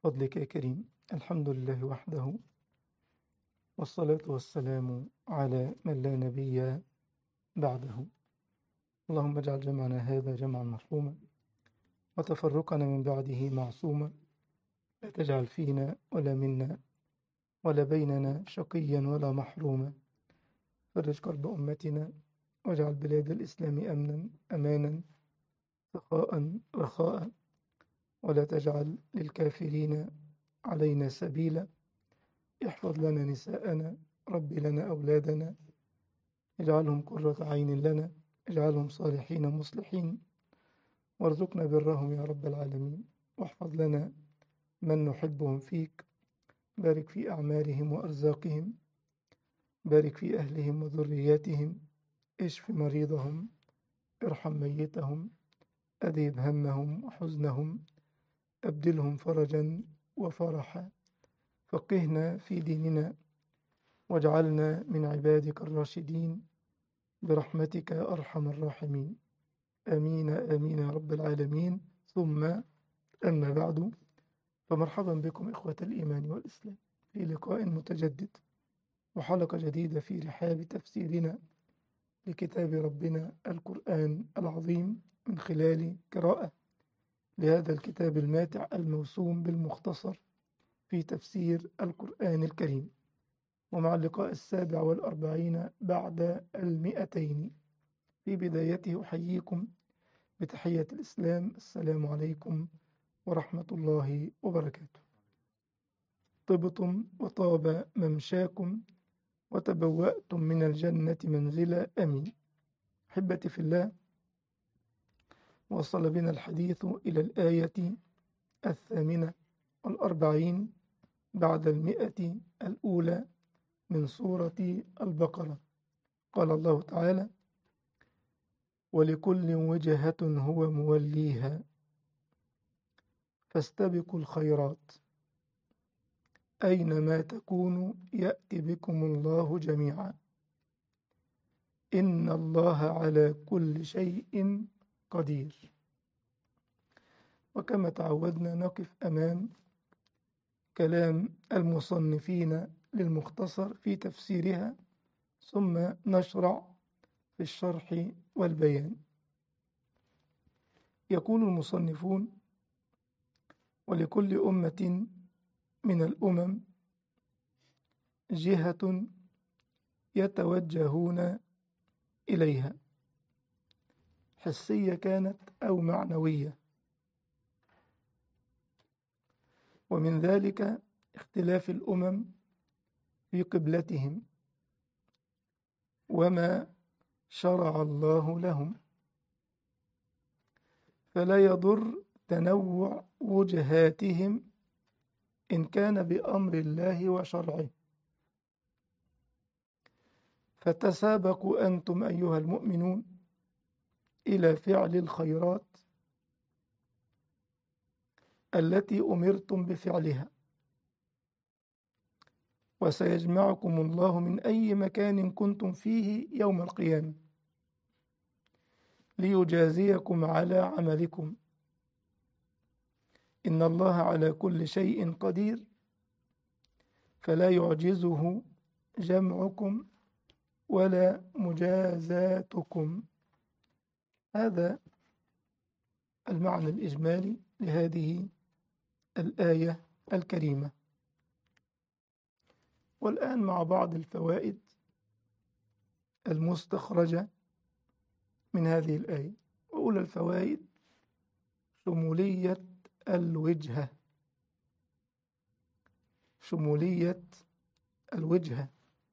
فضلك يا كريم الحمد لله وحده والصلاة والسلام على من لا نبي بعده اللهم اجعل جمعنا هذا جمعا مرحوما وتفرقنا من بعده معصوما لا تجعل فينا ولا منا ولا بيننا شقيا ولا محروما فرج كرب أمتنا واجعل بلاد الإسلام أمنا أمانا سخاء رخاء ولا تجعل للكافرين علينا سبيلا احفظ لنا نساءنا رب لنا أولادنا اجعلهم قرة عين لنا اجعلهم صالحين مصلحين وارزقنا برهم يا رب العالمين واحفظ لنا من نحبهم فيك بارك في أعمالهم وأرزاقهم بارك في أهلهم وذرياتهم اشف مريضهم ارحم ميتهم أذهب همهم وحزنهم أبدلهم فرجا وفرحا فقهنا في ديننا واجعلنا من عبادك الراشدين برحمتك يا أرحم الراحمين آمين آمين يا رب العالمين ثم أما بعد فمرحبا بكم إخوة الإيمان والإسلام في لقاء متجدد وحلقة جديدة في رحاب تفسيرنا لكتاب ربنا القرآن العظيم من خلال قراءة لهذا الكتاب الماتع الموسوم بالمختصر في تفسير القرآن الكريم ومع اللقاء السابع والأربعين بعد المئتين في بدايته أحييكم بتحية الإسلام السلام عليكم ورحمة الله وبركاته طبتم وطاب ممشاكم وتبوأتم من الجنة منزلا أمين أحبتي في الله وصل بنا الحديث إلى الآية الثامنة والأربعين بعد المئة الأولى من سورة البقرة قال الله تعالى ولكل وجهة هو موليها فاستبقوا الخيرات أينما تكونوا يأتي بكم الله جميعا إن الله على كل شيء قدير وكما تعودنا نقف أمام كلام المصنفين للمختصر في تفسيرها ثم نشرع في الشرح والبيان يقول المصنفون ولكل أمة من الأمم جهة يتوجهون إليها حسية كانت أو معنوية ومن ذلك اختلاف الأمم في قبلتهم وما شرع الله لهم فلا يضر تنوع وجهاتهم إن كان بأمر الله وشرعه فتسابقوا أنتم أيها المؤمنون إلى فعل الخيرات التي أمرتم بفعلها وسيجمعكم الله من أي مكان كنتم فيه يوم القيامة ليجازيكم على عملكم إن الله على كل شيء قدير فلا يعجزه جمعكم ولا مجازاتكم هذا المعنى الإجمالي لهذه الآية الكريمة والآن مع بعض الفوائد المستخرجة من هذه الآية وأولى الفوائد شمولية الوجهة شمولية الوجهة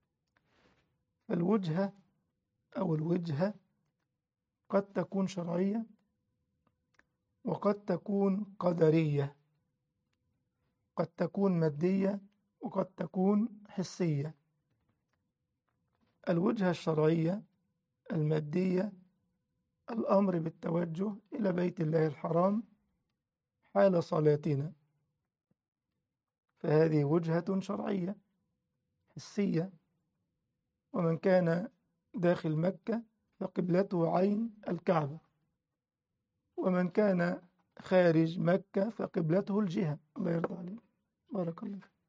الوجهة أو الوجهة قد تكون شرعية وقد تكون قدرية قد تكون مادية وقد تكون حسية الوجهة الشرعية المادية الأمر بالتوجه إلى بيت الله الحرام حال صلاتنا فهذه وجهة شرعية حسية ومن كان داخل مكة فقبلته عين الكعبة ومن كان خارج مكة فقبلته الجهة الله يرضى عليه بارك الله فيك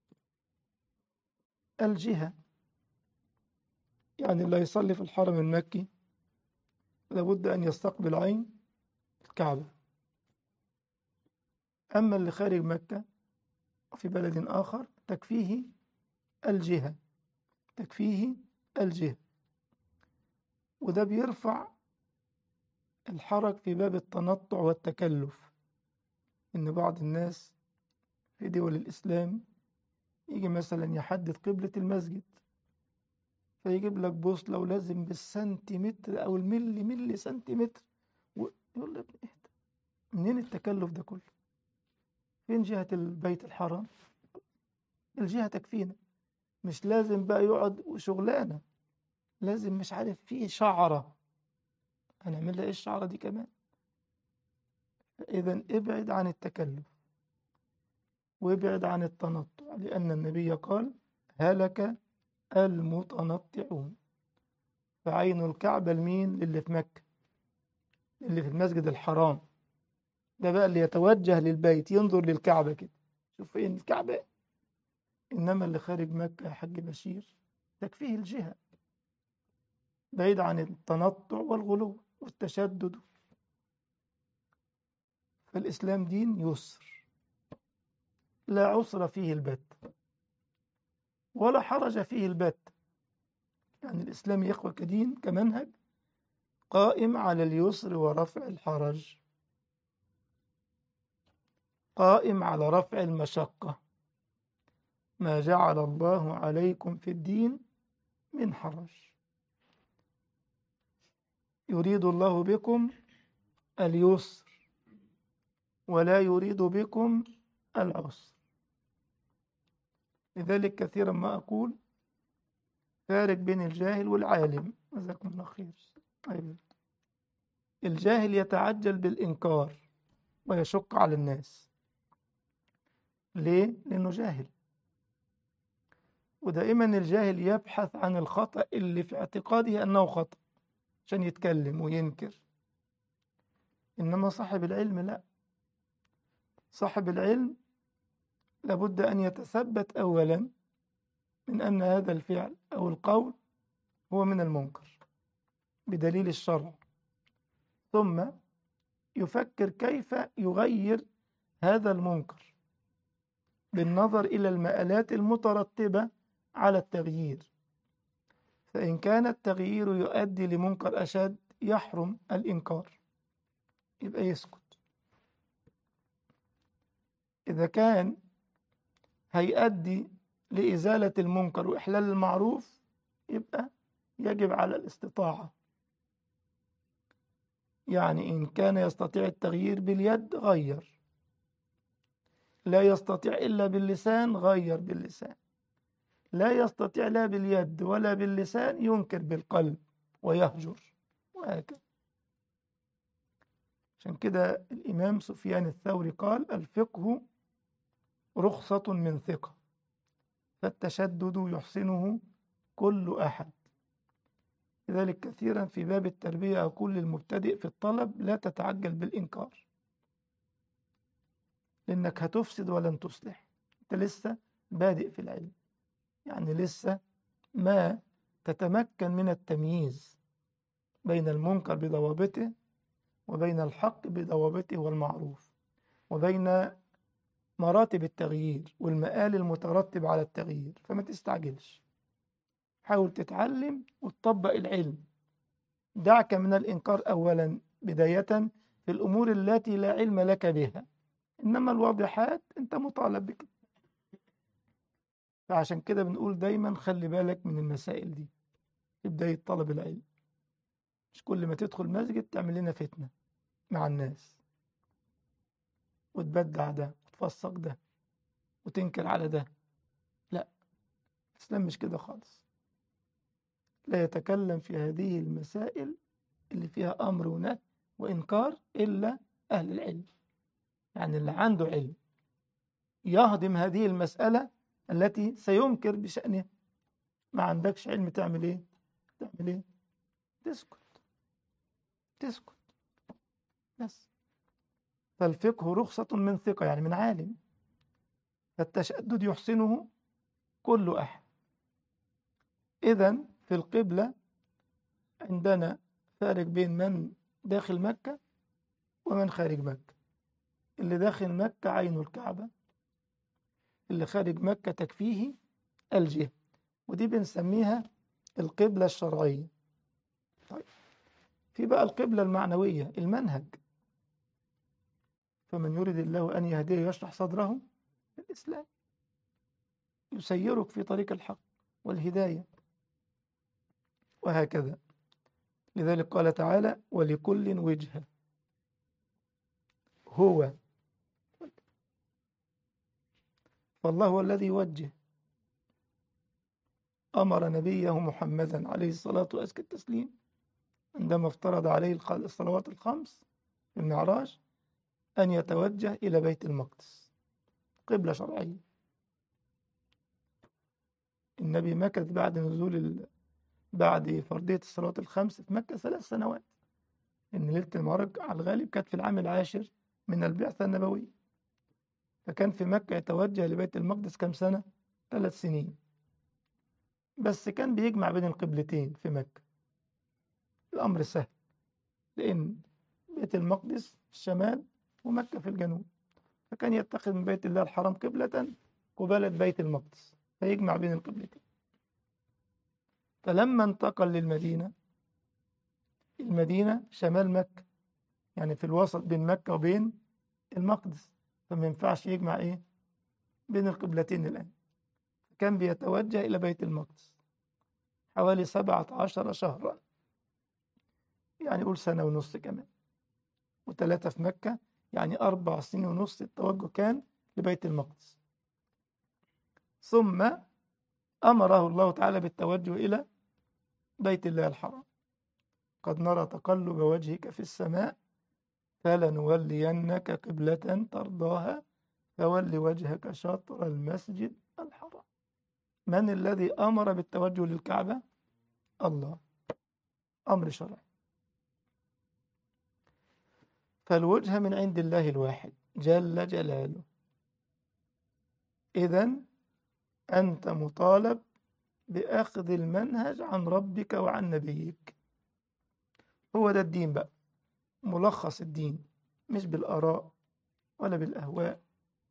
الجهة يعني اللي يصلي في الحرم المكي لابد أن يستقبل عين الكعبة أما اللي خارج مكة في بلد آخر تكفيه الجهة تكفيه الجهة وده بيرفع الحرج في باب التنطع والتكلف إن بعض الناس في دول الإسلام يجي مثلا يحدد قبلة المسجد فيجيب لك بوصلة ولازم بالسنتيمتر أو الملي ملي سنتيمتر يقول لك اهدى منين التكلف ده كله فين جهة البيت الحرام الجهة تكفينا مش لازم بقى يقعد وشغلانة لازم مش عارف فيه شعرة هنعمل لها ايه الشعرة دي كمان إذا ابعد عن التكلف وابعد عن التنطع لأن النبي قال هلك المتنطعون فعين الكعبة لمين للي في مكة اللي في المسجد الحرام ده بقى اللي يتوجه للبيت ينظر للكعبة كده شوف فين الكعبة إنما اللي خارج مكة يا حاج بشير تكفيه الجهة بعيد عن التنطع والغلو والتشدد فالإسلام دين يسر لا عسر فيه البت ولا حرج فيه البت يعني الإسلام يا إخوة كدين كمنهج قائم على اليسر ورفع الحرج قائم على رفع المشقة ما جعل الله عليكم في الدين من حرج يريد الله بكم اليسر ولا يريد بكم العسر لذلك كثيرا ما أقول فارق بين الجاهل والعالم جزاكم الله خير أيوة. الجاهل يتعجل بالإنكار ويشق على الناس ليه؟ لأنه جاهل ودائما الجاهل يبحث عن الخطأ اللي في اعتقاده أنه خطأ عشان يتكلم وينكر إنما صاحب العلم لا صاحب العلم لابد أن يتثبت أولا من أن هذا الفعل أو القول هو من المنكر بدليل الشرع ثم يفكر كيف يغير هذا المنكر بالنظر إلى المآلات المترتبة على التغيير فإن كان التغيير يؤدي لمنكر أشد يحرم الإنكار يبقى يسكت إذا كان هيؤدي لإزالة المنكر وإحلال المعروف يبقى يجب على الاستطاعة يعني إن كان يستطيع التغيير باليد غير لا يستطيع إلا باللسان غير باللسان لا يستطيع لا باليد ولا باللسان ينكر بالقلب ويهجر وهكذا عشان كده الإمام سفيان الثوري قال الفقه رخصة من ثقة فالتشدد يحسنه كل أحد لذلك كثيرا في باب التربية أقول للمبتدئ في الطلب لا تتعجل بالإنكار لأنك هتفسد ولن تصلح أنت لسه بادئ في العلم يعني لسه ما تتمكن من التمييز بين المنكر بضوابطه وبين الحق بضوابطه والمعروف وبين مراتب التغيير والمآل المترتب على التغيير فما تستعجلش حاول تتعلم وتطبق العلم دعك من الإنكار أولا بداية في الأمور التي لا علم لك بها إنما الواضحات أنت مطالب بك فعشان كده بنقول دايما خلي بالك من المسائل دي في بداية طلب العلم مش كل ما تدخل مسجد تعمل لنا فتنة مع الناس وتبدع ده وتفسق ده وتنكر على ده لا الإسلام مش كده خالص لا يتكلم في هذه المسائل اللي فيها أمر ونهي وإنكار إلا أهل العلم يعني اللي عنده علم يهضم هذه المسألة التي سينكر بشأنها ما عندكش علم تعمل ايه تعمل ايه تسكت تسكت بس فالفقه رخصة من ثقة يعني من عالم فالتشدد يحسنه كل أحد إذا في القبلة عندنا فارق بين من داخل مكة ومن خارج مكة اللي داخل مكة عين الكعبة اللي خارج مكة تكفيه الجهة ودي بنسميها القبلة الشرعية طيب في بقى القبلة المعنوية المنهج فمن يريد الله أن يهديه يشرح صدره الإسلام يسيرك في طريق الحق والهداية وهكذا لذلك قال تعالى ولكل وجهة هو فالله هو الذي يوجه أمر نبيه محمدا عليه الصلاة وأزكى التسليم عندما افترض عليه الصلوات الخمس في المعراج أن يتوجه إلى بيت المقدس قبلة شرعية النبي مكث بعد نزول ال... بعد فرضية الصلوات الخمس في مكة ثلاث سنوات إن ليلة المعراج على الغالب كانت في العام العاشر من البعثة النبوية فكان في مكة يتوجه لبيت المقدس كم سنة؟ ثلاث سنين بس كان بيجمع بين القبلتين في مكة الأمر سهل لأن بيت المقدس في الشمال ومكة في الجنوب فكان يتخذ من بيت الله الحرام قبلة قبالة بيت المقدس فيجمع بين القبلتين فلما انتقل للمدينة المدينة شمال مكة يعني في الوسط بين مكة وبين المقدس فما ينفعش يجمع ايه بين القبلتين الآن كان بيتوجه إلى بيت المقدس حوالي سبعة عشر شهرا يعني قول سنة ونص كمان وثلاثة في مكة يعني أربع سنين ونص التوجه كان لبيت المقدس ثم أمره الله تعالى بالتوجه إلى بيت الله الحرام قد نرى تقلب وجهك في السماء فلنولينك قبلة ترضاها فول وجهك شطر المسجد الحرام من الذي أمر بالتوجه للكعبة؟ الله أمر شرعي فالوجهة من عند الله الواحد جل جلاله إذا أنت مطالب بأخذ المنهج عن ربك وعن نبيك هو ده الدين بقى ملخص الدين مش بالآراء ولا بالأهواء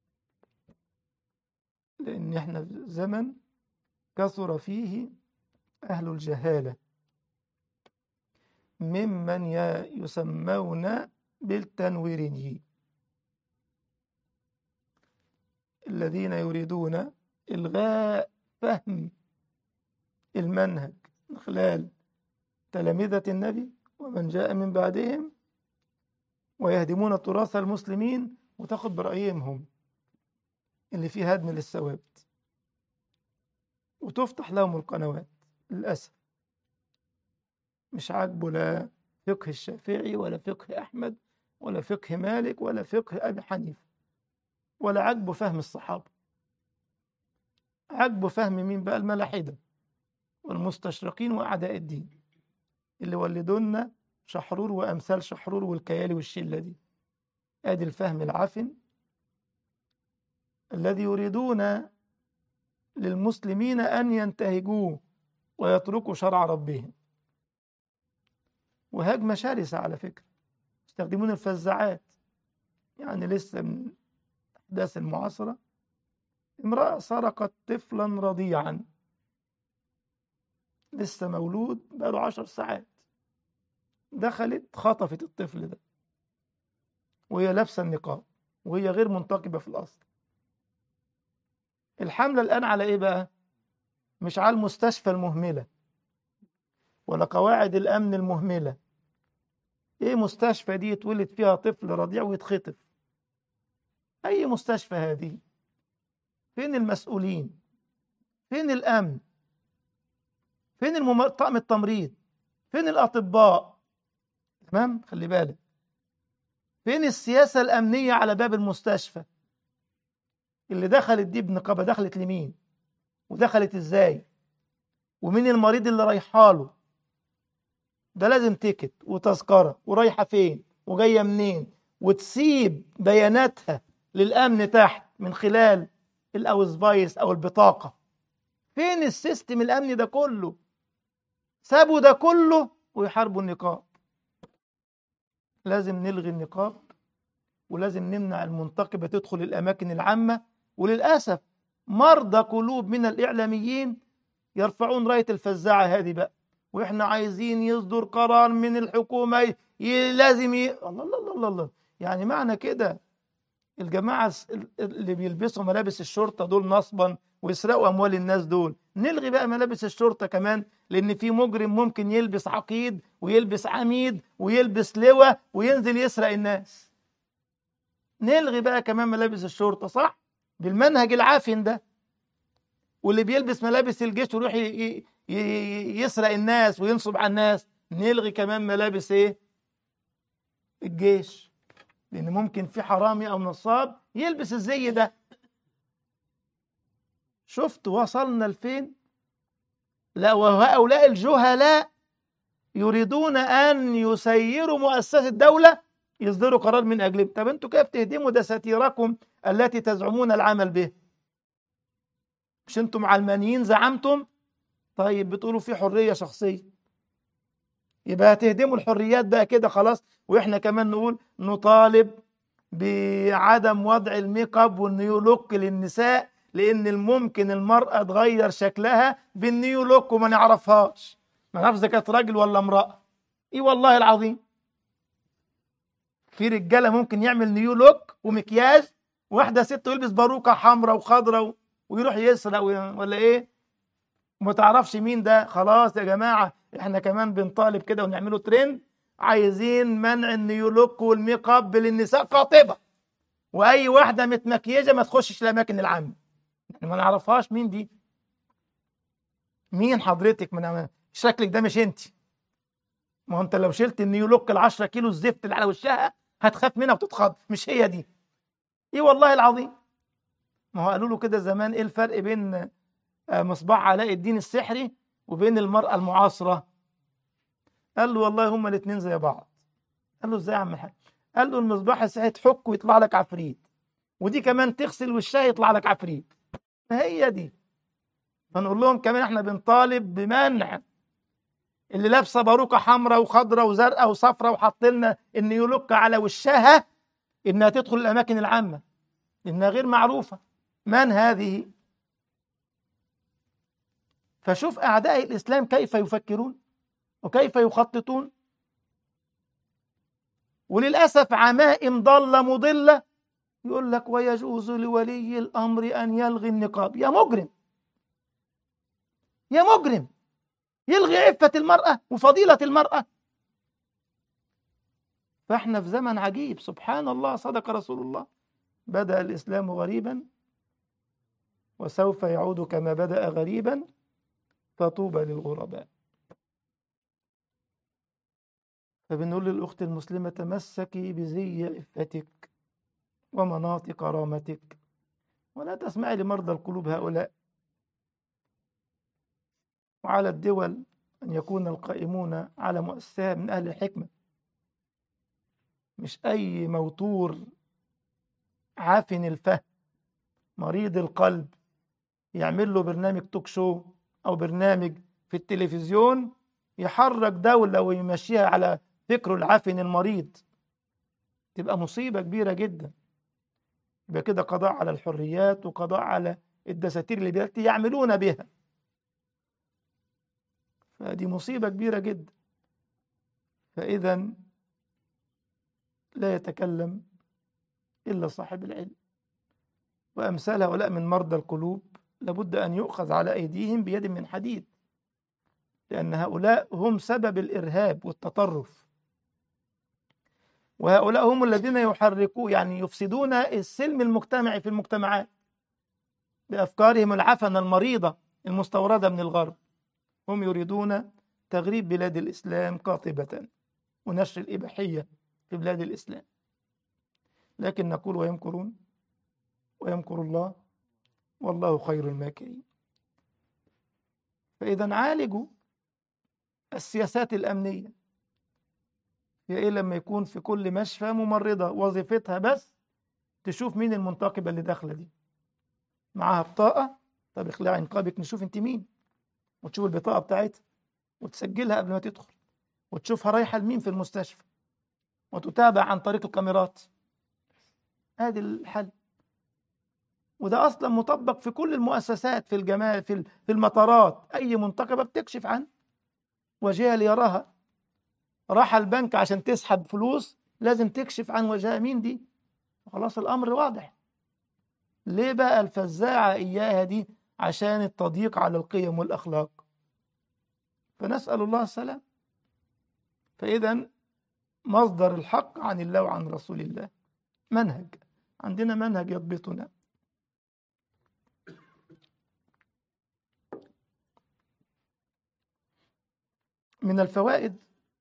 لأن احنا في زمن كثر فيه أهل الجهالة ممن يسمون بالتنويريين الذين يريدون إلغاء فهم المنهج من خلال تلامذة النبي ومن جاء من بعدهم ويهدمون تراث المسلمين وتاخد برأيهم هم اللي فيه هدم للثوابت وتفتح لهم القنوات للأسف مش عاجبه لا فقه الشافعي ولا فقه أحمد ولا فقه مالك ولا فقه أبي حنيفة ولا عاجبه فهم الصحابة عاجبه فهم مين بقى الملاحدة والمستشرقين وأعداء الدين اللي ولدونا شحرور وأمثال شحرور والكيالي والشلة دي آدي الفهم العفن الذي يريدون للمسلمين أن ينتهجوه ويتركوا شرع ربهم وهجمة شرسة على فكرة يستخدمون الفزاعات يعني لسه من الأحداث المعاصرة امرأة سرقت طفلا رضيعا لسه مولود بقاله عشر ساعات دخلت خطفت الطفل ده وهي لابسة النقاب وهي غير منتقبة في الأصل الحملة الآن على إيه بقى؟ مش على المستشفى المهملة ولا قواعد الأمن المهملة إيه مستشفى دي يتولد فيها طفل رضيع ويتخطف أي مستشفى هذه فين المسؤولين فين الأمن فين المم... طقم التمريض فين الأطباء تمام خلي بالك فين السياسة الأمنية على باب المستشفى اللي دخلت دي بنقابة دخلت لمين ودخلت ازاي ومين المريض اللي رايحه له ده لازم تيكت وتذكرة ورايحة فين وجاية منين وتسيب بياناتها للأمن تحت من خلال الأوزفايس أو البطاقة فين السيستم الأمني ده كله سابوا ده كله ويحاربوا النقاب لازم نلغي النقاب ولازم نمنع المنتقبة تدخل الأماكن العامة وللأسف مرضى قلوب من الإعلاميين يرفعون راية الفزاعة هذه بقى وإحنا عايزين يصدر قرار من الحكومة ي... لازم ي... الله الله الله الله يعني معنى كده الجماعة اللي بيلبسوا ملابس الشرطة دول نصبا ويسرقوا أموال الناس دول نلغي بقى ملابس الشرطة كمان لأن في مجرم ممكن يلبس عقيد ويلبس عميد ويلبس لواء وينزل يسرق الناس نلغي بقى كمان ملابس الشرطة صح بالمنهج العافن ده واللي بيلبس ملابس الجيش ويروح ي... ي... يسرق الناس وينصب على الناس نلغي كمان ملابس ايه الجيش لان ممكن في حرامي او نصاب يلبس الزي ده شفت وصلنا لفين لا وهؤلاء الجهلاء يريدون ان يسيروا مؤسسه الدوله يصدروا قرار من اجلهم طب انتوا كيف تهدموا دساتيركم التي تزعمون العمل به مش انتم علمانيين زعمتم طيب بتقولوا في حريه شخصيه يبقى هتهدموا الحريات بقى كده خلاص واحنا كمان نقول نطالب بعدم وضع الميك اب والنيو لوك للنساء لان الممكن المراه تغير شكلها بالنيو لوك وما نعرفهاش ما نعرفش اذا كانت راجل ولا امراه اي والله العظيم في رجاله ممكن يعمل نيو لوك ومكياج واحده ست يلبس باروكه حمراء وخضراء ويروح يسرق ولا ايه وما تعرفش مين ده خلاص يا جماعه احنا كمان بنطالب كده ونعمله ترند عايزين منع النيو لوك والميك اب للنساء قاطبه واي واحده متمكيجه ما تخشش الاماكن العامه يعني ما نعرفهاش مين دي مين حضرتك من شكلك ده مش انت ما هو انت لو شلت النيو لوك ال 10 كيلو الزفت اللي على وشها هتخاف منها وتتخض مش هي دي ايه والله العظيم ما هو قالوا له كده زمان ايه الفرق بين مصباح علاء الدين السحري وبين المرأة المعاصرة قال له والله هما الاثنين زي بعض قال له ازاي يا عم الحاج قال له المصباح السحري تحك ويطلع لك عفريت ودي كمان تغسل وشها يطلع لك عفريت ما هي دي فنقول لهم كمان احنا بنطالب بمنع اللي لابسه باروكه حمراء وخضراء وزرقاء وصفراء وحط لنا ان يلوك على وشها انها تدخل الاماكن العامه انها غير معروفه من هذه فشوف اعداء الاسلام كيف يفكرون وكيف يخططون وللاسف عمائم ضاله مضله يقول لك ويجوز لولي الامر ان يلغي النقاب يا مجرم يا مجرم يلغي عفه المراه وفضيله المراه فاحنا في زمن عجيب سبحان الله صدق رسول الله بدا الاسلام غريبا وسوف يعود كما بدا غريبا فطوبى للغرباء فبنقول للأخت المسلمة تمسكي بزي عفتك ومناط كرامتك ولا تسمعي لمرضى القلوب هؤلاء وعلى الدول أن يكون القائمون على مؤسسة من أهل الحكمة مش أي موتور عافن الفهم مريض القلب يعمل له برنامج توك شو أو برنامج في التلفزيون يحرك دولة ويمشيها على فكره العافن المريض تبقى مصيبة كبيرة جدا يبقى كده قضاء على الحريات وقضاء على الدساتير اللي التي يعملون بها فدي مصيبة كبيرة جدا فإذا لا يتكلم إلا صاحب العلم وأمثال هؤلاء من مرضى القلوب لابد أن يؤخذ على أيديهم بيد من حديد لأن هؤلاء هم سبب الإرهاب والتطرف وهؤلاء هم الذين يحركون يعني يفسدون السلم المجتمعي في المجتمعات بأفكارهم العفنة المريضة المستوردة من الغرب هم يريدون تغريب بلاد الإسلام قاطبة ونشر الإباحية في بلاد الإسلام لكن نقول ويمكرون ويمكر الله والله خير الماكرين فإذا عالجوا السياسات الأمنية هي إيه لما يكون في كل مشفى ممرضة وظيفتها بس تشوف مين المنتقبة اللي داخلة دي معاها بطاقة طب اخلعي نقابك نشوف انت مين وتشوف البطاقة بتاعتها وتسجلها قبل ما تدخل وتشوفها رايحة لمين في المستشفى وتتابع عن طريق الكاميرات هذه الحل وده اصلا مطبق في كل المؤسسات في الجمال في في المطارات اي منتقبه بتكشف عن وجهها ليراها راح البنك عشان تسحب فلوس لازم تكشف عن وجهها مين دي خلاص الامر واضح ليه بقى الفزاعه اياها دي عشان التضييق على القيم والاخلاق فنسال الله السلام فاذا مصدر الحق عن الله وعن رسول الله منهج عندنا منهج يضبطنا من الفوائد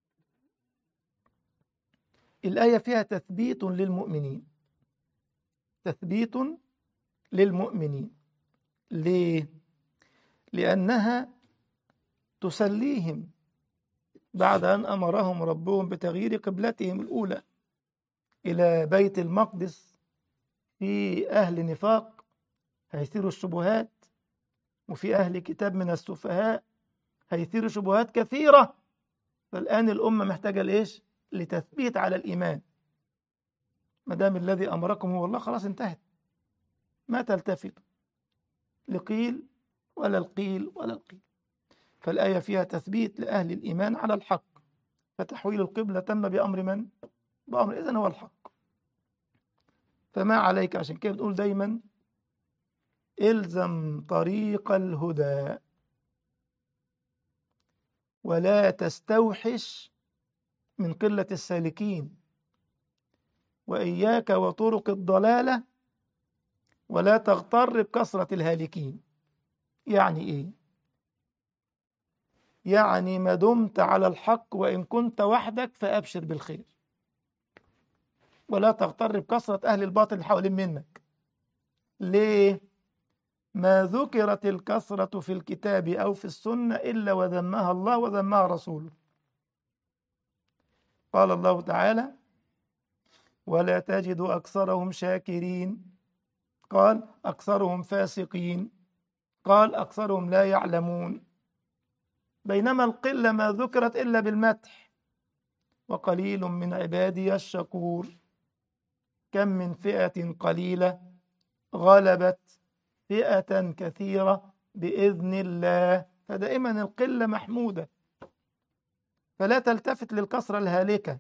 الآية فيها تثبيت للمؤمنين تثبيت للمؤمنين ليه؟ لأنها تسليهم بعد أن أمرهم ربهم بتغيير قبلتهم الأولى إلى بيت المقدس في أهل نفاق هيثيروا الشبهات وفي أهل كتاب من السفهاء هيثيروا شبهات كثيرة فالآن الأمة محتاجة لإيش؟ لتثبيت على الإيمان ما دام الذي أمركم هو الله خلاص انتهت ما تلتفتوا لقيل ولا القيل ولا القيل فالآية فيها تثبيت لأهل الإيمان على الحق فتحويل القبلة تم بأمر من؟ بأمر إذن هو الحق فما عليك عشان كده بنقول دايما الزم طريق الهدى ولا تستوحش من قلة السالكين وإياك وطرق الضلالة ولا تغتر بكثرة الهالكين يعني إيه؟ يعني ما دمت على الحق وإن كنت وحدك فأبشر بالخير ولا تغتر بكثرة أهل الباطل اللي حوالين منك ليه؟ ما ذكرت الكثرة في الكتاب أو في السنة إلا وذمها الله وذمها رسوله قال الله تعالى ولا تجد أكثرهم شاكرين قال أكثرهم فاسقين قال أكثرهم لا يعلمون بينما القلة ما ذكرت إلا بالمدح وقليل من عبادي الشكور كم من فئة قليلة غلبت فئة كثيرة بإذن الله فدائما القلة محمودة فلا تلتفت للكثرة الهالكة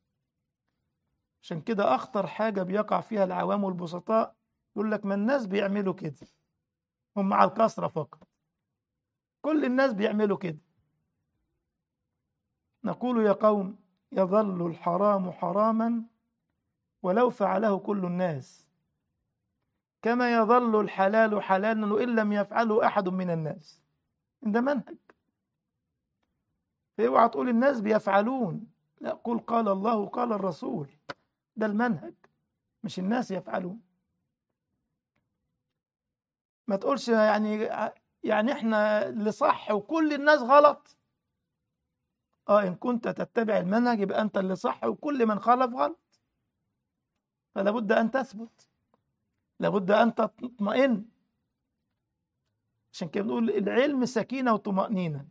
عشان كده أخطر حاجة بيقع فيها العوام والبسطاء يقول لك ما الناس بيعملوا كده هم مع الكثرة فقط كل الناس بيعملوا كده نقول يا قوم يظل الحرام حراما ولو فعله كل الناس كما يظل الحلال حلالا وإن لم يفعله أحد من الناس ده منهج فاوعى تقول الناس بيفعلون لا قل قال الله وقال الرسول ده المنهج مش الناس يفعلون ما تقولش يعني يعني احنا اللي صح وكل الناس غلط اه ان كنت تتبع المنهج يبقى انت اللي صح وكل من خالف غلط فلا بد ان تثبت لابد ان تطمئن عشان كده بنقول العلم سكينه وطمانينه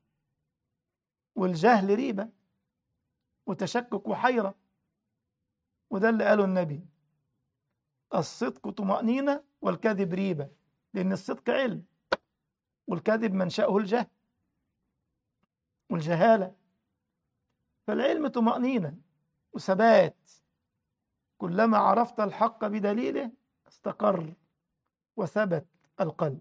والجهل ريبه وتشكك وحيره وده اللي قاله النبي الصدق طمأنينة والكذب ريبة لأن الصدق علم والكذب منشأه الجهل والجهالة فالعلم طمأنينة وثبات كلما عرفت الحق بدليله استقر وثبت القلب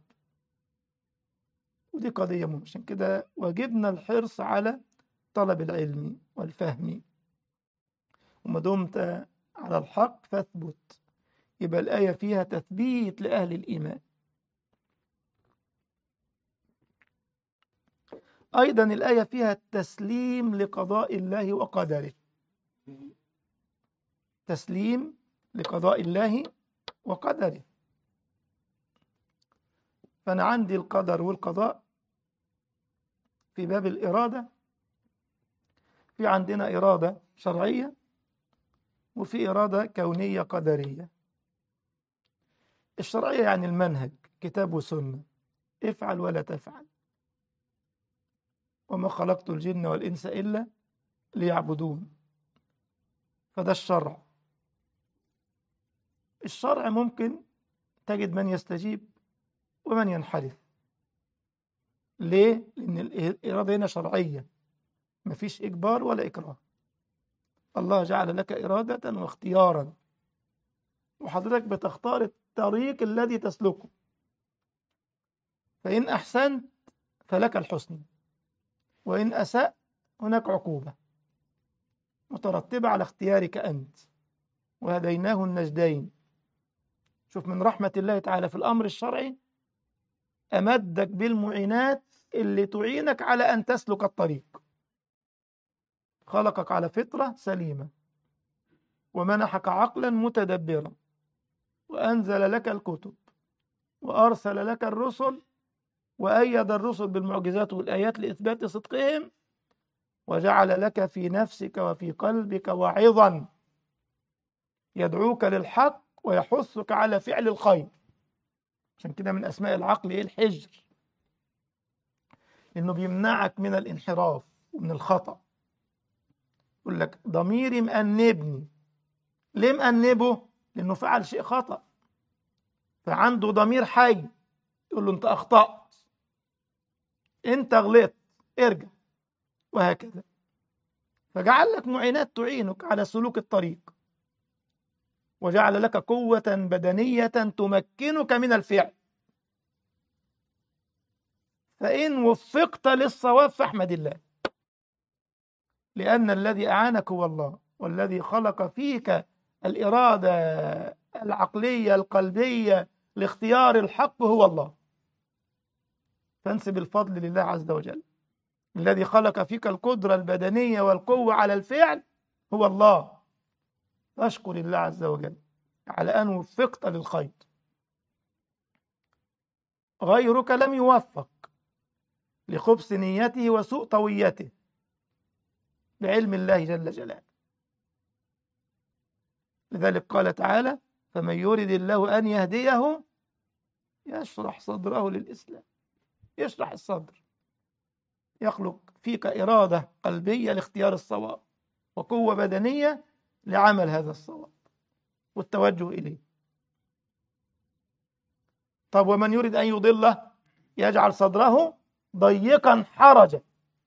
ودي قضية مهمة عشان كده واجبنا الحرص على طلب العلم والفهم وما دمت على الحق فاثبت يبقى الآية فيها تثبيت لأهل الإيمان أيضا الآية فيها التسليم لقضاء الله وقدره تسليم لقضاء الله وقدره فأنا عندي القدر والقضاء في باب الإرادة في عندنا إرادة شرعية وفي إرادة كونية قدرية الشرعية يعني المنهج كتاب وسنة افعل ولا تفعل وما خلقت الجن والإنس إلا ليعبدون فده الشرع الشرع ممكن تجد من يستجيب ومن ينحرف ليه؟ لأن الإرادة هنا شرعية مفيش إجبار ولا إكراه الله جعل لك إرادة واختيارا وحضرتك بتختار الطريق الذي تسلكه فإن أحسنت فلك الحسن وإن أساء هناك عقوبة مترتبة على اختيارك أنت وهديناه النجدين شوف من رحمة الله تعالى في الأمر الشرعي أمدك بالمعينات اللي تعينك على أن تسلك الطريق خلقك على فطرة سليمة ومنحك عقلا متدبرا وأنزل لك الكتب وأرسل لك الرسل وأيد الرسل بالمعجزات والآيات لإثبات صدقهم وجعل لك في نفسك وفي قلبك وعظا يدعوك للحق ويحثك على فعل الخير عشان كده من أسماء العقل إيه الحجر لأنه بيمنعك من الانحراف ومن الخطأ يقول لك ضميري مأنبني ليه مأنبه؟ لأنه فعل شيء خطأ فعنده ضمير حي يقول له أنت أخطأت أنت غلطت ارجع وهكذا فجعل لك معينات تعينك على سلوك الطريق وجعل لك قوة بدنية تمكنك من الفعل فإن وفقت للصواب فاحمد الله لأن الذي أعانك هو الله والذي خلق فيك الإرادة العقلية القلبية لاختيار الحق هو الله فانسب الفضل لله عز وجل الذي خلق فيك القدرة البدنية والقوة على الفعل هو الله أشكر الله عز وجل على أن وفقت للخير غيرك لم يوفق لخبث نيته وسوء طويته بعلم الله جل جلاله لذلك قال تعالى فمن يرد الله أن يهديه يشرح صدره للإسلام يشرح الصدر يخلق فيك إرادة قلبية لاختيار الصواب وقوة بدنية لعمل هذا الصواب والتوجه إليه طب ومن يريد أن يضله يجعل صدره ضيقا حرجا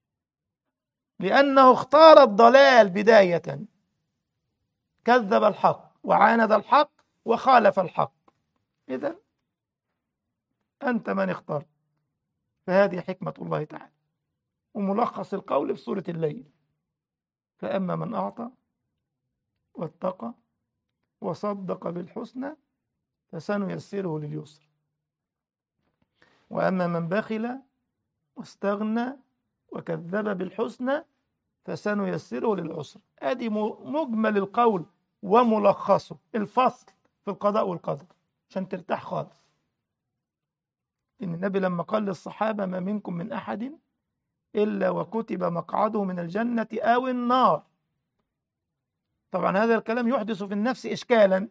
لأنه اختار الضلال بداية كذب الحق وعاند الحق وخالف الحق إذا أنت من اخترت فهذه حكمة الله تعالى وملخص القول في سورة الليل فأما من أعطى واتقى وصدق بالحسنى فسنيسره لليسر وأما من بخل واستغنى وكذب بالحسنى فسنيسره للعسر ادي مجمل القول وملخصه الفصل في القضاء والقدر عشان ترتاح خالص ان النبي لما قال للصحابه ما منكم من احد الا وكتب مقعده من الجنه او النار طبعا هذا الكلام يحدث في النفس اشكالا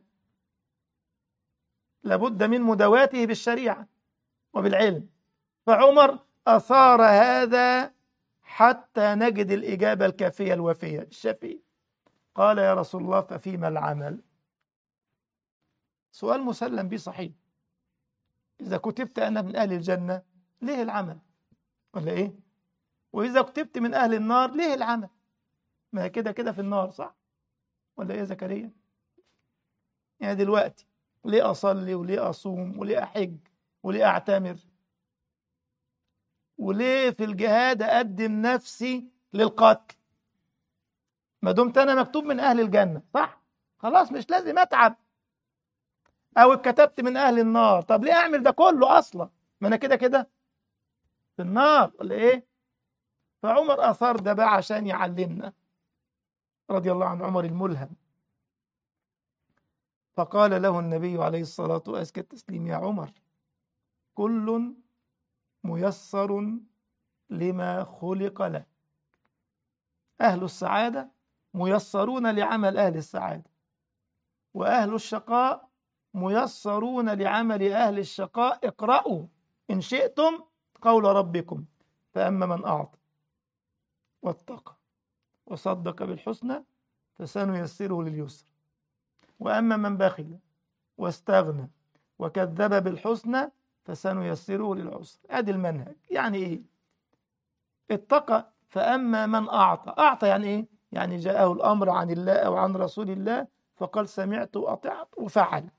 لابد من مداواته بالشريعه وبالعلم فعمر اثار هذا حتى نجد الإجابة الكافية الوافية الشافية قال يا رسول الله ففيما العمل سؤال مسلم به صحيح إذا كتبت أنا من أهل الجنة ليه العمل ولا إيه وإذا كتبت من أهل النار ليه العمل ما هي كده كده في النار صح ولا إيه زكريا يعني دلوقتي ليه أصلي وليه أصوم وليه أحج وليه أعتمر وليه في الجهاد أقدم نفسي للقتل ما دمت أنا مكتوب من أهل الجنة صح خلاص مش لازم أتعب أو اتكتبت من أهل النار طب ليه أعمل ده كله أصلا ما أنا كده كده في النار ولا إيه فعمر أثار ده بقى عشان يعلمنا رضي الله عن عمر الملهم فقال له النبي عليه الصلاة وأزكى التسليم يا عمر كل ميسر لما خلق له أهل السعادة ميسرون لعمل أهل السعادة وأهل الشقاء ميسرون لعمل أهل الشقاء اقرأوا إن شئتم قول ربكم فأما من أعطى واتقى وصدق بالحسنى فسنيسره لليسر وأما من بخل واستغنى وكذب بالحسنى فسنيسره للعسر ادي المنهج يعني ايه اتقى فاما من اعطى اعطى يعني ايه يعني جاءه الامر عن الله او عن رسول الله فقال سمعت واطعت وفعل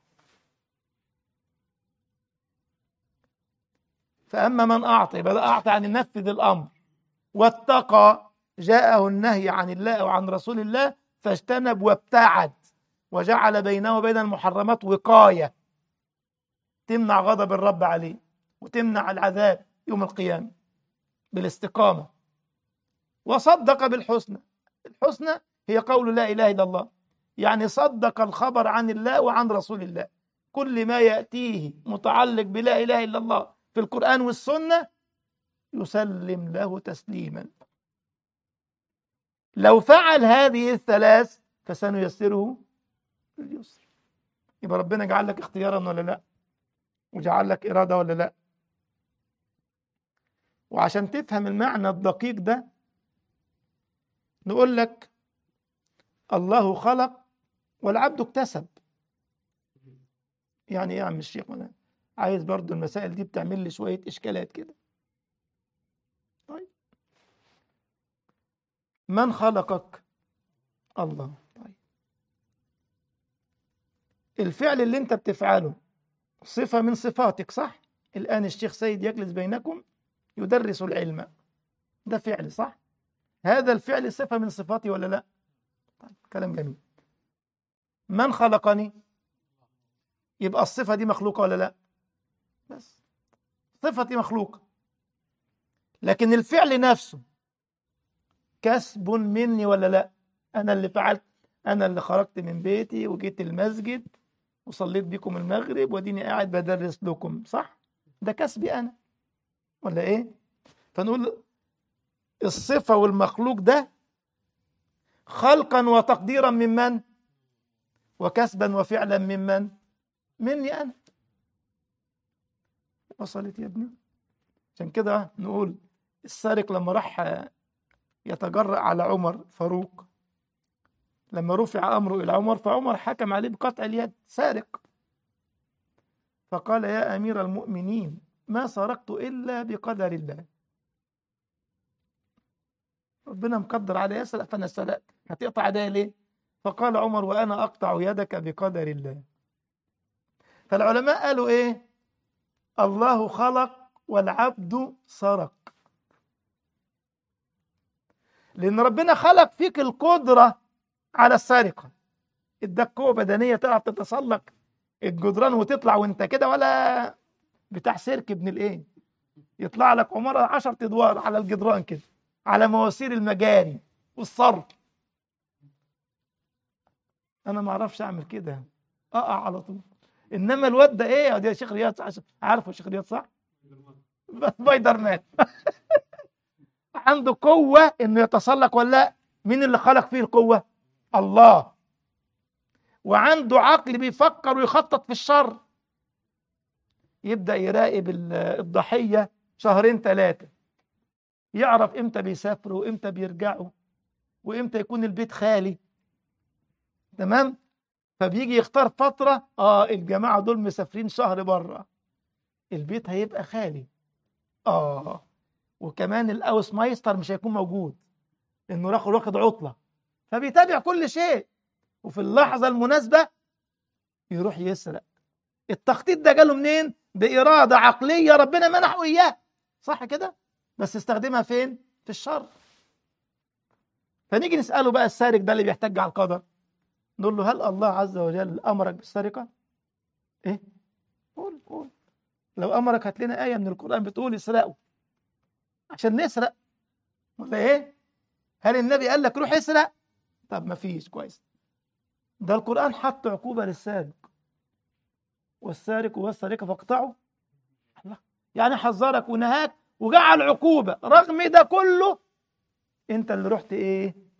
فاما من اعطى يبقى اعطى يعني نفذ الامر واتقى جاءه النهي عن الله او عن رسول الله فاجتنب وابتعد وجعل بينه وبين المحرمات وقايه تمنع غضب الرب عليه وتمنع العذاب يوم القيامة بالاستقامة وصدق بالحسنى الحسنى هي قول لا إله إلا الله يعني صدق الخبر عن الله وعن رسول الله كل ما يأتيه متعلق بلا إله إلا الله في القرآن والسنة يسلم له تسليما لو فعل هذه الثلاث فسنيسره لليسر يبقى ربنا جعل لك اختيارا ولا لا وجعل لك إرادة ولا لا وعشان تفهم المعنى الدقيق ده نقول لك الله خلق والعبد اكتسب يعني ايه يا عم الشيخ انا عايز برضو المسائل دي بتعمل لي شوية إشكالات كده طيب من خلقك الله طيب الفعل اللي انت بتفعله صفة من صفاتك صح الآن الشيخ سيد يجلس بينكم يدرس العلم ده فعل صح هذا الفعل صفة من صفاتي ولا لا طيب كلام جميل من خلقني يبقى الصفة دي مخلوقة ولا لا بس صفتي مخلوقة لكن الفعل نفسه كسب مني ولا لا أنا اللي فعلت أنا اللي خرجت من بيتي وجيت المسجد وصليت بكم المغرب وديني قاعد بدرس لكم صح ده كسبي أنا ولا إيه فنقول الصفة والمخلوق ده خلقا وتقديرا من من وكسبا وفعلا من من مني أنا وصلت يا ابني عشان كده نقول السارق لما راح يتجرأ على عمر فاروق لما رفع أمره إلى عمر فعمر حكم عليه بقطع اليد سارق فقال يا أمير المؤمنين ما سرقت إلا بقدر الله ربنا مقدر علي يسرق فأنا سرقت هتقطع يدي ليه فقال عمر وأنا أقطع يدك بقدر الله فالعلماء قالوا إيه الله خلق والعبد سرق لأن ربنا خلق فيك القدرة على السرقة اداك قوة بدنية تعرف تتسلق الجدران وتطلع وانت كده ولا بتاع سيرك ابن الايه يطلع لك عمارة عشر ادوار على الجدران كده على مواسير المجاري والصرف انا ما اعرفش اعمل كده اقع على طول انما الواد ده ايه ده شيخ رياض صح عارفه شيخ رياض صح سبايدر مان عنده قوة انه يتسلق ولا لا مين اللي خلق فيه القوة الله وعنده عقل بيفكر ويخطط في الشر يبدأ يراقب الضحية شهرين ثلاثة يعرف امتى بيسافروا وامتى بيرجعوا وامتى يكون البيت خالي تمام فبيجي يختار فترة اه الجماعة دول مسافرين شهر بره البيت هيبقى خالي اه وكمان الاوس مايستر مش هيكون موجود انه راخد واخد عطلة فبيتابع كل شيء وفي اللحظة المناسبة يروح يسرق التخطيط ده جاله منين بإرادة عقلية ربنا منحه إياه صح كده بس استخدمها فين في الشر فنيجي نسأله بقى السارق ده اللي بيحتج على القدر نقول له هل الله عز وجل أمرك بالسرقة إيه قول قول لو أمرك هات لنا آية من القرآن بتقول اسرقوا عشان نسرق ولا إيه هل النبي قال لك روح اسرق طب ما فيش كويس ده القرآن حط عقوبة للسارق والسارق والسارقة فاقطعوا الله يعني حذرك ونهاك وجعل عقوبة رغم ده كله انت اللي رحت ايه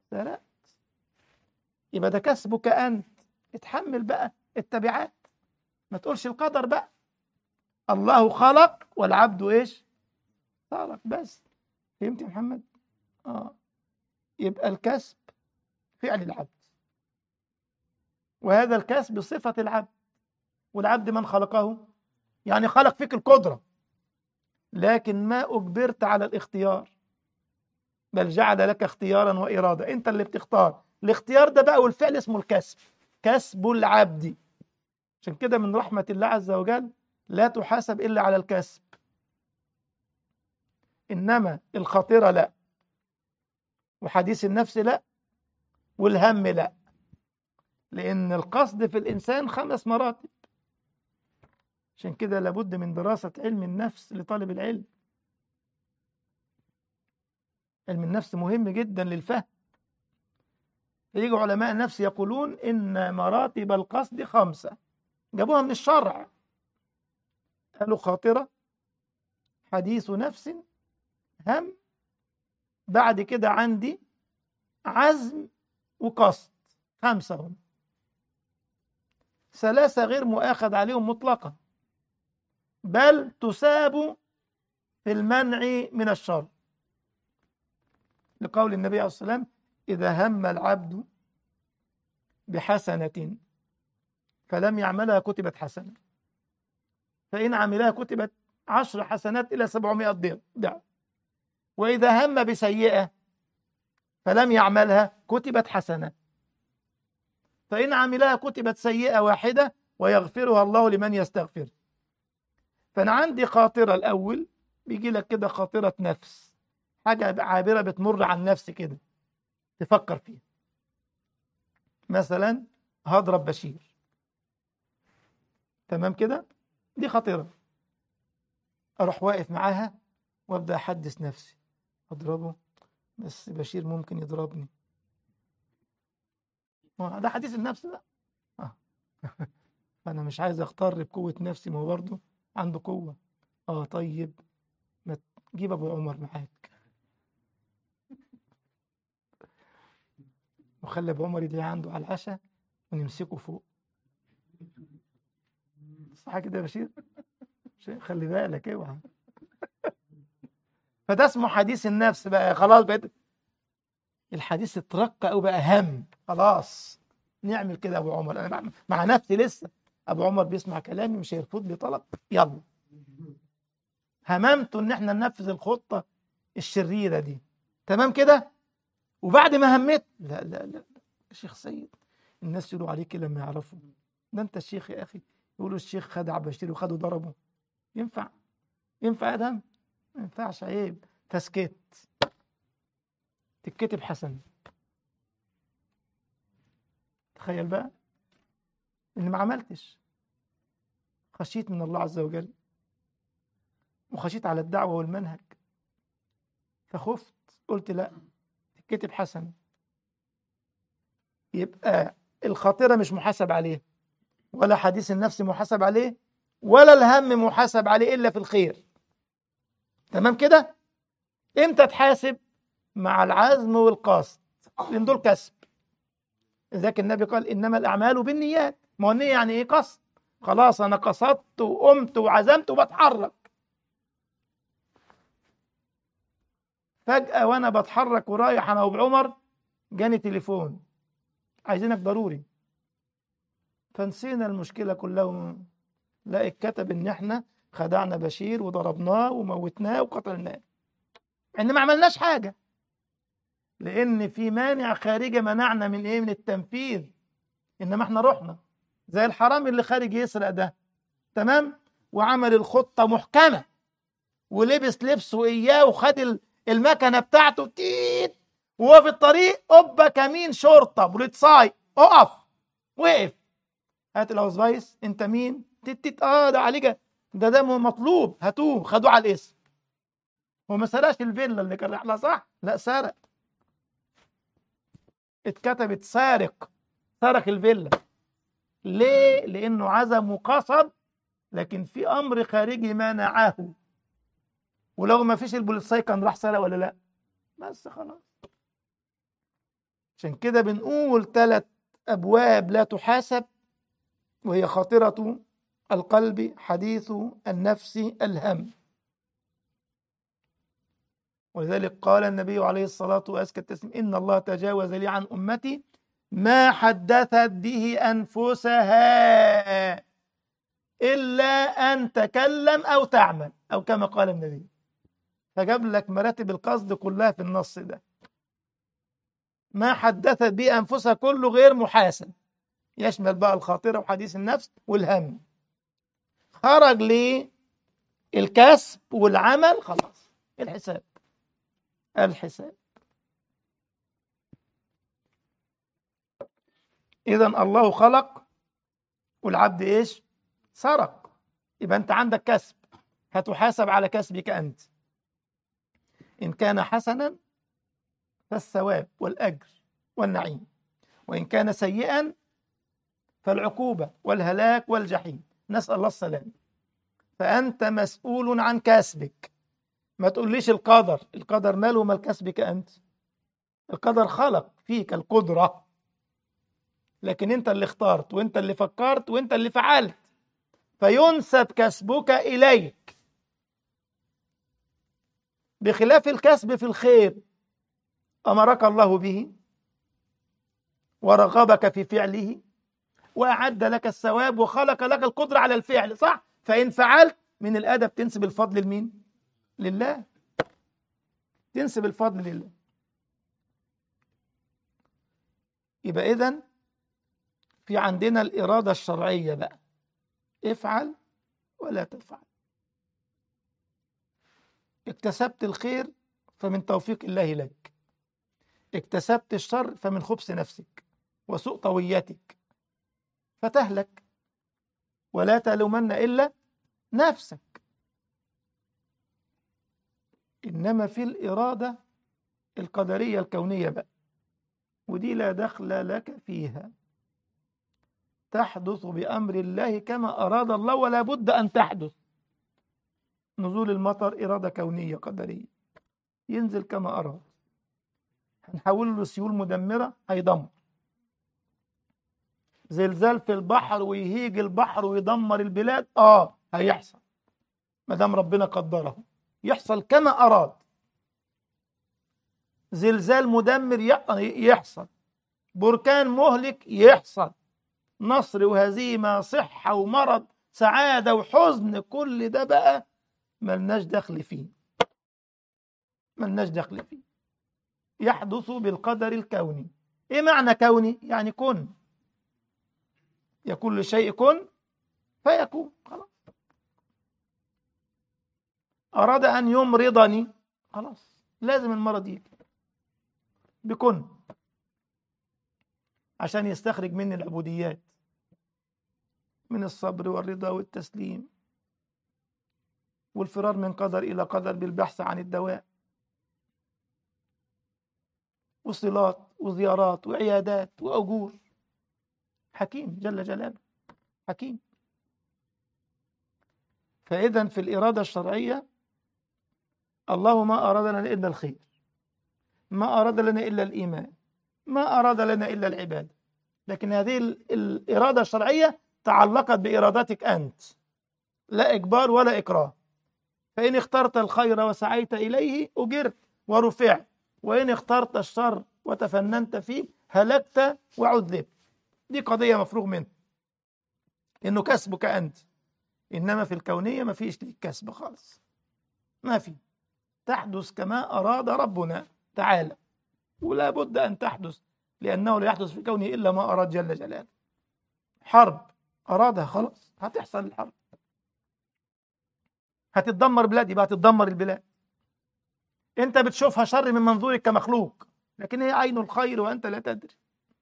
سرقت يبقى ده كسبك أنت اتحمل بقى التبعات ما تقولش القدر بقى الله خلق والعبد ايش خلق بس فهمت يا محمد اه يبقى الكسب فعل العبد وهذا الكسب صفة العبد والعبد من خلقه يعني خلق فيك القدرة لكن ما أجبرت على الاختيار بل جعل لك اختيارا وإرادة أنت اللي بتختار الاختيار ده بقى والفعل اسمه الكسب كسب العبد عشان كده من رحمة الله عز وجل لا تحاسب إلا على الكسب إنما الخطيرة لا وحديث النفس لا والهم لا لأن القصد في الإنسان خمس مراتب عشان كده لابد من دراسة علم النفس لطالب العلم علم النفس مهم جدا للفهم يجي علماء النفس يقولون إن مراتب القصد خمسة جابوها من الشرع قالوا خاطرة حديث نفس هم بعد كده عندي عزم وقصد خمسة هم ثلاثة غير مؤاخذ عليهم مطلقا بل تساب في المنع من الشر لقول النبي عليه الصلاة والسلام إذا هم العبد بحسنة فلم يعملها كتبت حسنة فإن عملها كتبت عشر حسنات إلى سبعمائة ضعف وإذا هم بسيئة فلم يعملها كتبت حسنة فإن عملها كتبت سيئة واحدة ويغفرها الله لمن يستغفر فأنا عندي خاطرة الأول بيجي لك كده خاطرة نفس حاجة عابرة بتمر عن نفسي كده تفكر فيها مثلا هضرب بشير تمام كده دي خطيرة أروح واقف معاها وأبدأ أحدث نفسي أضربه بس بشير ممكن يضربني ده حديث النفس ده آه. أنا مش عايز أختار بقوة نفسي ما هو برضه عنده قوة آه طيب ما تجيب أبو عمر معاك وخلي أبو عمر يدعي عنده على العشاء ونمسكه فوق صح كده يا بشير خلي بالك اوعى فده اسمه حديث النفس بقى خلاص بقيت الحديث اترقى او بقى هم خلاص نعمل كده ابو عمر انا مع نفسي لسه ابو عمر بيسمع كلامي مش هيرفض لي طلب يلا هممت ان احنا ننفذ الخطه الشريره دي تمام كده وبعد ما همت لا لا لا يا شيخ سيد الناس يقولوا عليك لما يعرفوا ده انت الشيخ يا اخي يقولوا الشيخ خدع بشير وخده ضربه ينفع ينفع ادم ما ينفعش عيب فسكت تتكتب حسن تخيل بقى اني ما عملتش خشيت من الله عز وجل وخشيت على الدعوة والمنهج فخفت قلت لا تتكتب حسن يبقى الخاطرة مش محاسب عليه ولا حديث النفس محاسب عليه ولا الهم محاسب عليه إلا في الخير تمام كده امتى تحاسب مع العزم والقصد لان دول كسب لذلك النبي قال انما الاعمال بالنيات ما هو النيه يعني ايه قصد خلاص انا قصدت وقمت وعزمت وبتحرك فجأة وانا بتحرك ورايح انا وابو عمر جاني تليفون عايزينك ضروري فنسينا المشكلة كلها لا اتكتب ان احنا خدعنا بشير وضربناه وموتناه وقتلناه ان ما عملناش حاجة لان في مانع خارجي منعنا من ايه من التنفيذ انما احنا رحنا زي الحرامي اللي خارج يسرق ده تمام وعمل الخطة محكمة ولبس لبسه اياه وخد المكنة بتاعته تيت وهو في الطريق اوبا كمين شرطة بوليتساي اقف وقف هات الاوزفايس انت مين تيت اه ده عليك ده ده مطلوب هاتوه خدوه على الاسم هو ما سرقش الفيلا اللي كان رايح لها صح؟ لا سرق اتكتبت سارق سرق الفيلا ليه؟ لأنه عزم وقصد لكن في أمر خارجي منعه ولو ما فيش البوليساي كان راح سرق ولا لا؟ بس خلاص عشان كده بنقول ثلاث أبواب لا تحاسب وهي خاطرة القلب حديث النفس الهم ولذلك قال النبي عليه الصلاة وأزكى التسليم إن الله تجاوز لي عن أمتي ما حدثت به أنفسها إلا أن تكلم أو تعمل أو كما قال النبي فجاب لك مراتب القصد كلها في النص ده ما حدثت به أنفسها كله غير محاسب يشمل بقى الخاطرة وحديث النفس والهم خرج لي الكسب والعمل خلاص الحساب الحساب إذا الله خلق والعبد إيش سرق يبقى أنت عندك كسب هتحاسب على كسبك أنت إن كان حسنا فالثواب والأجر والنعيم وإن كان سيئا فالعقوبة والهلاك والجحيم نسأل الله السلام فأنت مسؤول عن كسبك ما تقوليش القدر القدر ماله مال كسبك أنت القدر خلق فيك القدرة لكن أنت اللي اخترت وأنت اللي فكرت وأنت اللي فعلت فينسب كسبك إليك بخلاف الكسب في الخير أمرك الله به ورغبك في فعله وأعد لك الثواب وخلق لك القدرة على الفعل صح فإن فعلت من الأدب تنسب الفضل لمين لله تنسب الفضل لله يبقى إذن في عندنا الإرادة الشرعية بقى افعل ولا تفعل اكتسبت الخير فمن توفيق الله لك اكتسبت الشر فمن خبث نفسك وسوء طويتك فتهلك ولا تلومن إلا نفسك إنما في الإرادة القدرية الكونية بقى ودي لا دخل لك فيها تحدث بأمر الله كما أراد الله ولا بد أن تحدث نزول المطر إرادة كونية قدرية ينزل كما أراد هنحوله لسيول مدمرة هيدمر زلزال في البحر ويهيج البحر ويدمر البلاد اه هيحصل ما دام ربنا قدره يحصل كما اراد زلزال مدمر يحصل بركان مهلك يحصل نصر وهزيمه صحه ومرض سعاده وحزن كل ده بقى ملناش دخل فيه ملناش دخل فيه يحدث بالقدر الكوني ايه معنى كوني يعني كن يكون لشيء كن فيكون خلاص أراد أن يمرضني خلاص لازم المرض يجي بكن عشان يستخرج مني العبوديات من الصبر والرضا والتسليم والفرار من قدر إلى قدر بالبحث عن الدواء وصلات وزيارات وعيادات وأجور حكيم جل جلاله حكيم فإذا في الإرادة الشرعية الله ما أراد لنا إلا الخير ما أراد لنا إلا الإيمان ما أراد لنا إلا العبادة لكن هذه الإرادة الشرعية تعلقت بإرادتك أنت لا إجبار ولا إكراه فإن اخترت الخير وسعيت إليه أجرت ورفعت وإن اخترت الشر وتفننت فيه هلكت وعذبت دي قضية مفروغ منها إنه كسبك أنت إنما في الكونية ما فيش ليك كسب خالص ما في تحدث كما أراد ربنا تعالى ولا بد أن تحدث لأنه لا يحدث في كونه إلا ما أراد جل جلاله حرب أرادها خلاص هتحصل الحرب هتتدمر بلاد يبقى هتتدمر البلاد انت بتشوفها شر من منظورك كمخلوق لكن هي عين الخير وانت لا تدري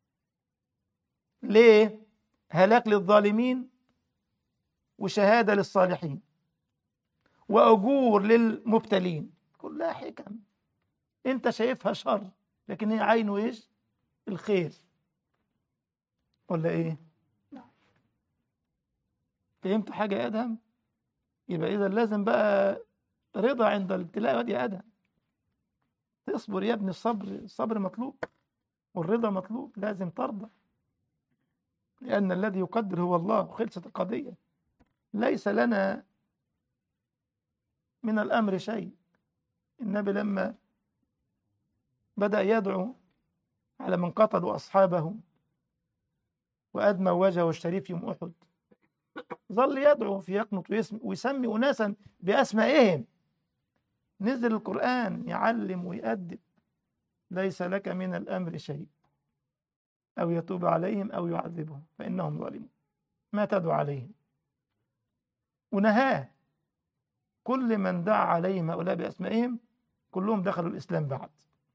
ليه هلاك للظالمين وشهاده للصالحين واجور للمبتلين كلها حكم انت شايفها شر لكن هي عينه ايش الخير ولا ايه فهمت حاجه يا ادهم يبقى اذا لازم بقى رضا عند الابتلاء يا ادهم تصبر يا ابني الصبر الصبر مطلوب والرضا مطلوب لازم ترضى لأن الذي يقدر هو الله وخلصت القضية ليس لنا من الأمر شيء النبي لما بدأ يدعو على من قتلوا أصحابه وأدمى وجهه الشريف يوم أحد ظل يدعو في يقنط ويسمي, ويسمي أناسا بأسمائهم نزل القرآن يعلم ويأدب ليس لك من الأمر شيء أو يتوب عليهم أو يعذبهم فإنهم ظالمون ما تدعو عليهم ونهاه كل من دعا عليهم هؤلاء بأسمائهم كلهم دخلوا الإسلام بعد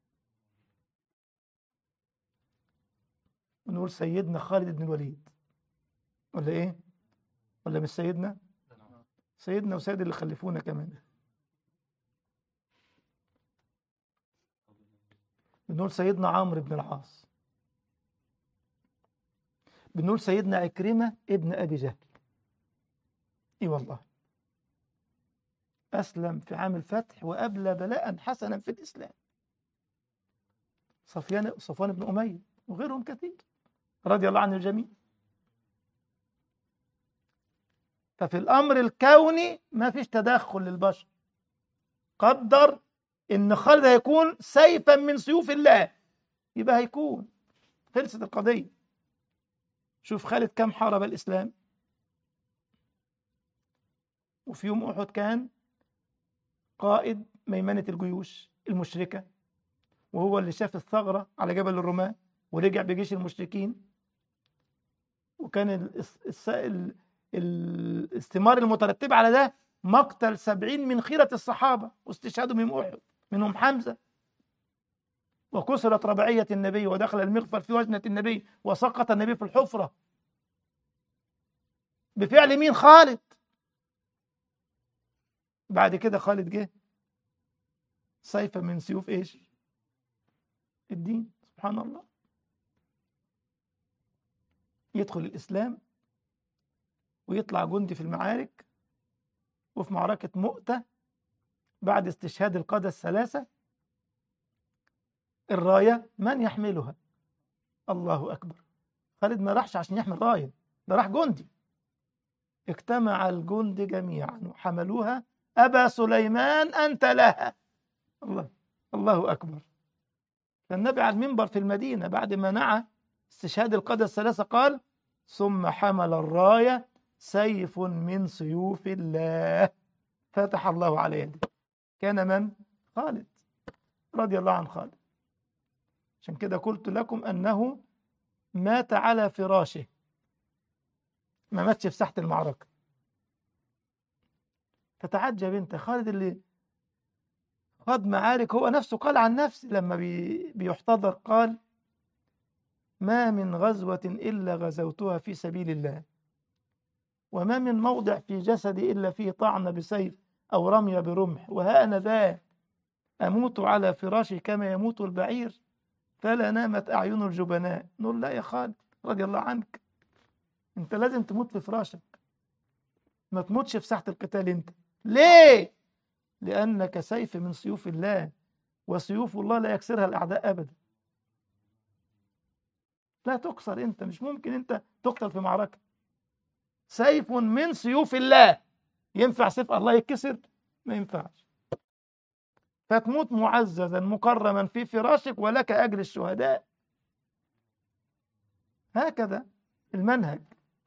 ونقول سيدنا خالد بن الوليد ولا إيه ولا مش سيدنا سيدنا وسيد اللي خلفونا كمان بنقول سيدنا عمرو بن العاص بنقول سيدنا عكرمة ابن أبي جهل إي والله أسلم في عام الفتح وأبلى بلاء حسنا في الإسلام صفيان صفوان بن أمية وغيرهم كثير رضي الله عن الجميع ففي الأمر الكوني ما فيش تدخل للبشر قدر إن خالد هيكون سيفا من سيوف الله يبقى هيكون خلصت القضية شوف خالد كم حارب الإسلام وفي يوم أحد كان قائد ميمنة الجيوش المشركة وهو اللي شاف الثغرة على جبل الرماة ورجع بجيش المشركين وكان الاس- ال- الاستمار المترتب على ده مقتل سبعين من خيرة الصحابة واستشهادهم من أحد منهم حمزة وكسرت رباعية النبي ودخل المغفر في وجنة النبي وسقط النبي في الحفرة بفعل مين خالد بعد كده خالد جه سيفا من سيوف ايش الدين سبحان الله يدخل الإسلام ويطلع جندي في المعارك وفي معركة مؤتة بعد استشهاد القادة الثلاثة الراية من يحملها الله أكبر خالد ما راحش عشان يحمل راية ده راح جندي اجتمع الجند جميعا وحملوها أبا سليمان أنت لها الله الله أكبر فالنبي على المنبر في المدينة بعد ما نعى استشهاد القادة الثلاثة قال ثم حمل الراية سيف من سيوف الله فتح الله على يده كان من؟ خالد رضي الله عن خالد عشان كده قلت لكم أنه مات على فراشه ما ماتش في ساحة المعركة فتعجب انت خالد اللي خاض معارك هو نفسه قال عن نفسه لما بي بيحتضر قال ما من غزوة إلا غزوتها في سبيل الله وما من موضع في جسدي إلا فيه طعن بسيف أو رمي برمح وها أنا ذا أموت على فراشي كما يموت البعير فلا نامت أعين الجبناء نقول لا يا خالد رضي الله عنك أنت لازم تموت في فراشك ما تموتش في ساحة القتال أنت ليه؟ لأنك سيف من سيوف الله وسيوف الله لا يكسرها الأعداء أبدا لا تكسر أنت مش ممكن أنت تقتل في معركة سيف من سيوف الله ينفع سيف الله يتكسر ما ينفعش فتموت معززا مكرما في فراشك ولك أجر الشهداء هكذا المنهج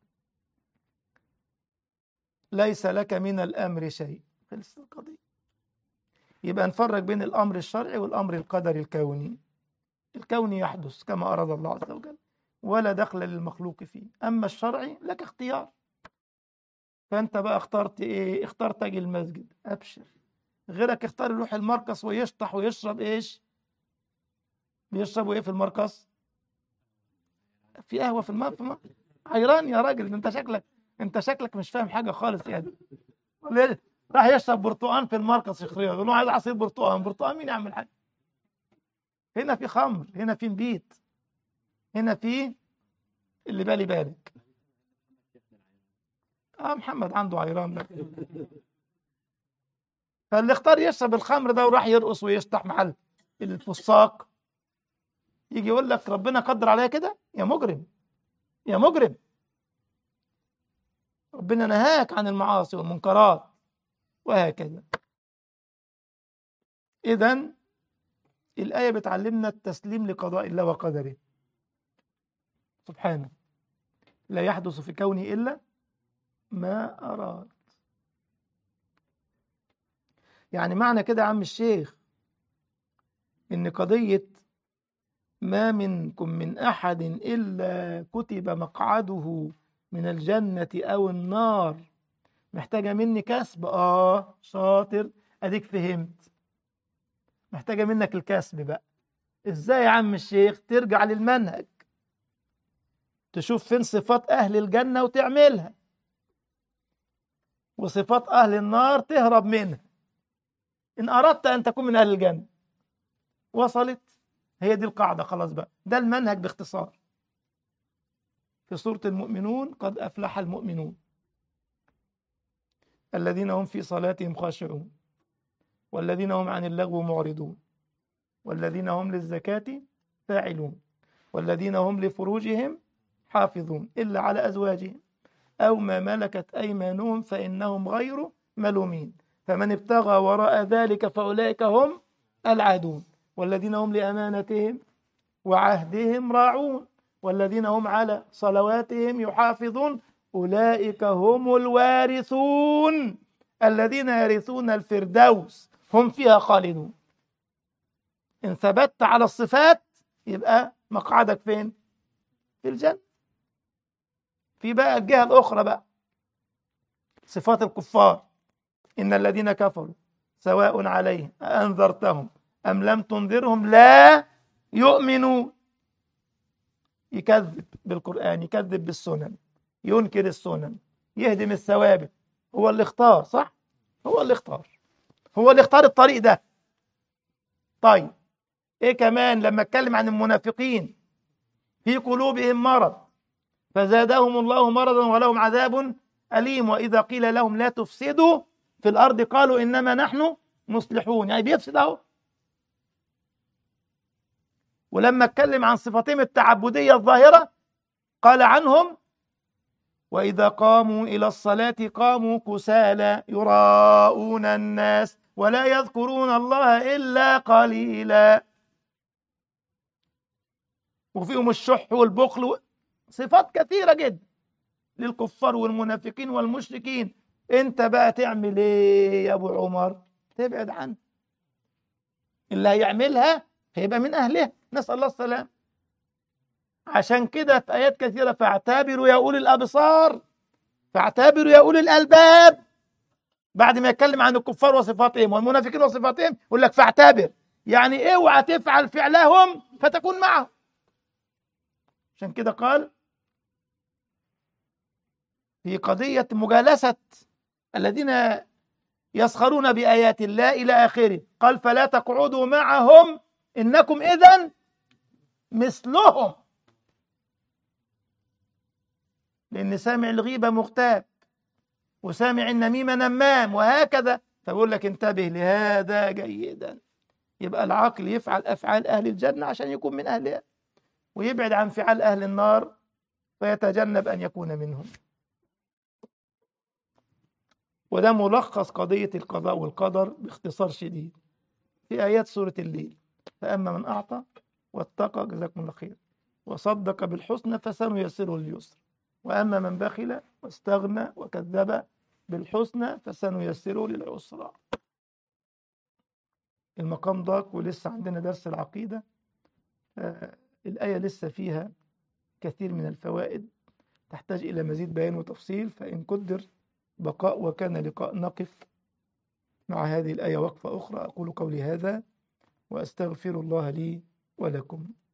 ليس لك من الأمر شيء خلصت القضية يبقى نفرق بين الأمر الشرعي والأمر القدري الكوني الكوني يحدث كما أراد الله عز وجل ولا دخل للمخلوق فيه أما الشرعي لك اختيار فأنت بقى اخترت إيه اخترت أجي المسجد أبشر غيرك اختار يروح المركز ويشطح ويشرب إيش بيشربوا إيه في المركز في قهوة في المركز حيران يا راجل انت شكلك انت شكلك مش فاهم حاجه خالص يعني ليه؟ راح يشرب برتقان في المركز شيخريه يقول له عايز عصير برتقان برتقان مين يعمل حاجه هنا في خمر هنا في نبيت هنا في اللي بالي بالك اه محمد عنده عيران ده فاللي اختار يشرب الخمر ده وراح يرقص ويشطح محل الفساق يجي يقول لك ربنا قدر عليا كده يا مجرم يا مجرم ربنا نهاك عن المعاصي والمنكرات وهكذا إذا الآية بتعلمنا التسليم لقضاء الله وقدره سبحانه لا يحدث في كونه إلا ما أراد يعني معنى كده يا عم الشيخ إن قضية ما منكم من أحد إلا كتب مقعده من الجنة أو النار محتاجة مني كسب آه شاطر أديك فهمت محتاجة منك الكسب بقى إزاي يا عم الشيخ ترجع للمنهج تشوف فين صفات أهل الجنة وتعملها وصفات أهل النار تهرب منها إن أردت أن تكون من أهل الجنة وصلت هي دي القاعدة خلاص بقى ده المنهج باختصار في سورة المؤمنون قد أفلح المؤمنون الذين هم في صلاتهم خاشعون والذين هم عن اللغو معرضون والذين هم للزكاة فاعلون والذين هم لفروجهم حافظون إلا على أزواجهم أو ما ملكت أيمانهم فإنهم غير ملومين فمن ابتغى وراء ذلك فأولئك هم العادون والذين هم لأمانتهم وعهدهم راعون والذين هم على صلواتهم يحافظون أولئك هم الوارثون الذين يرثون الفردوس هم فيها خالدون إن ثبت على الصفات يبقى مقعدك فين؟ في الجنة في بقى الجهة الأخرى بقى صفات الكفار إن الذين كفروا سواء عليهم أنذرتهم أم لم تنذرهم لا يؤمنون يكذب بالقرآن يكذب بالسنن ينكر السنن يهدم الثوابت هو اللي اختار صح هو اللي اختار هو اللي اختار الطريق ده طيب ايه كمان لما اتكلم عن المنافقين في قلوبهم مرض فزادهم الله مرضا ولهم عذاب أليم وإذا قيل لهم لا تفسدوا في الأرض قالوا إنما نحن مصلحون يعني بيفسد أهو ولما اتكلم عن صفاتهم التعبدية الظاهرة قال عنهم وإذا قاموا إلى الصلاة قاموا كسالى يراءون الناس ولا يذكرون الله إلا قليلا وفيهم الشح والبخل صفات كثيرة جدا للكفار والمنافقين والمشركين انت بقى تعمل ايه يا ابو عمر تبعد عنه اللي هيعملها هيبقى من اهلها نسال الله السلام عشان كده في ايات كثيره فاعتبروا يا اولي الابصار فاعتبروا يا اولي الالباب بعد ما يتكلم عن الكفار وصفاتهم والمنافقين وصفاتهم يقول لك فاعتبر يعني اوعى تفعل فعلهم فتكون معهم عشان كده قال في قضية مجالسة الذين يسخرون بآيات الله إلى آخره قال فلا تقعدوا معهم إنكم إذا مثلهم لأن سامع الغيبة مغتاب وسامع النميمة نمام وهكذا فبقول لك انتبه لهذا جيدا يبقى العقل يفعل أفعال أهل الجنة عشان يكون من أهلها ويبعد عن فعال أهل النار فيتجنب أن يكون منهم وده ملخص قضية القضاء والقدر باختصار شديد في آيات سورة الليل فأما من أعطى واتقى جزاكم الله خير وصدق بالحسنى فسنيسره لليسر وأما من بخل واستغنى وكذب بالحسنى فسنيسره للعسرى المقام ضاق ولسه عندنا درس العقيدة آه الآية لسه فيها كثير من الفوائد تحتاج إلى مزيد بيان وتفصيل فإن قدر بقاء وكان لقاء نقف مع هذه الآية وقفة أخرى أقول قولي هذا وأستغفر الله لي ولكم